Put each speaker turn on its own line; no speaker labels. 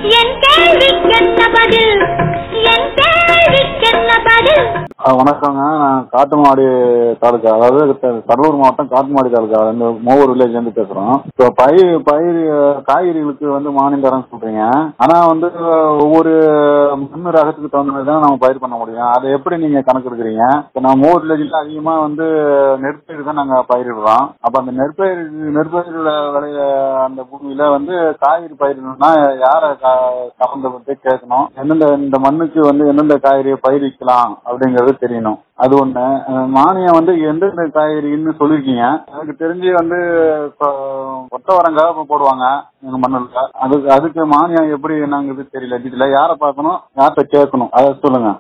என் கேள்விக்கென்ன பதில் என் கேள்விக்கென்ன பதில்
ஆ, வணக்கங்க நான் காட்டுமாடி தாலுக்கா அதாவது த- கடலூர் மாவட்டம் காட்டுமாடி தாலுக்கா இந்த மூவர் வில்லேஜ் இருந்து பேசுறோம் இப்போ பயிர் பயிர் காய்கறிகளுக்கு வந்து மானியம் தரேன்னு சொல்றீங்க ஆனா வந்து ஒவ்வொரு மண் ரகத்துக்கு தகுந்த மாதிரி தான் நம்ம பயிர் பண்ண முடியும் அதை எப்படி நீங்க கணக்கு எடுக்கிறீங்க இப்போ நான் மூவர் வில்லேஜ்ல அதிகமா வந்து நெற்பயிர் தான் நாங்க பயிரிடுறோம் அப்ப அந்த நெற்பயிர் நெற்பயிர் விளைய அந்த பூமியில வந்து காய்கறி பயிரிடணும்னா யாரை கலந்து வந்து கேட்கணும் எந்தெந்த இந்த மண்ணுக்கு வந்து எந்தெந்த காய்கறியை பயிரிக்கலாம் அப்படிங்கறது தெரியணும் அது ஒண்ணு அஹ் மானியம் வந்து எந்தெந்த காய்கறின்னு சொல்லிருக்கீங்க எனக்கு தெரிஞ்சு வந்து கொ- கொத்தவரங்காய் போடுவாங்க எங்க மண்ணுல அதுக்கு அதுக்கு மானியம் எப்படி என்னங்கிறது தெரியல டீட்டெயில யாரை பார்க்கணும் யார்கிட்ட கேட்கணும் அதை சொல்லுங்க